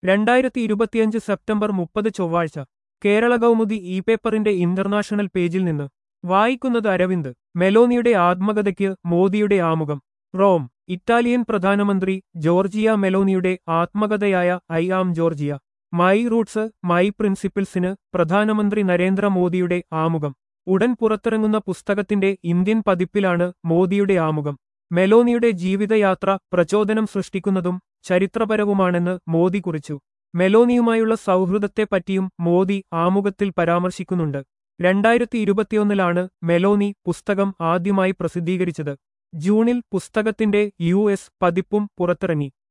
രണ്ടായിരത്തി ഇരുപത്തിയഞ്ച് സെപ്റ്റംബർ മുപ്പത് ചൊവ്വാഴ്ച കേരള കൗമുദി ഇ പേപ്പറിന്റെ ഇന്റർനാഷണൽ പേജിൽ നിന്ന് വായിക്കുന്നത് അരവിന്ദ് മെലോനിയുടെ ആത്മകഥയ്ക്ക് മോദിയുടെ ആമുഖം റോം ഇറ്റാലിയൻ പ്രധാനമന്ത്രി ജോർജിയ മെലോനിയുടെ ആത്മകഥയായ I am Giorgia my roots my പ്രിൻസിപ്പിൾസിന് പ്രധാനമന്ത്രി നരേന്ദ്രമോദിയുടെ ആമുഖം ഉടൻ പുറത്തിറങ്ങുന്ന പുസ്തകത്തിന്റെ ഇന്ത്യൻ പതിപ്പിലാണ് മോദിയുടെ ആമുഖം മെലോനിയുടെ ജീവിതയാത്ര പ്രചോദനം സൃഷ്ടിക്കുന്നതും ചരിത്രപരവുമാണെന്ന് മോദി കുറിച്ചു മെലോനിയുമായുള്ള സൗഹൃദത്തെപ്പറ്റിയും മോദി ആമുഖത്തിൽ പരാമർശിക്കുന്നുണ്ട് രണ്ടായിരത്തി ഇരുപത്തിയൊന്നിലാണ് മെലോനി പുസ്തകം ആദ്യമായി പ്രസിദ്ധീകരിച്ചത് ജൂണിൽ പുസ്തകത്തിന്റെ യു എസ് പതിപ്പും പുറത്തിറങ്ങി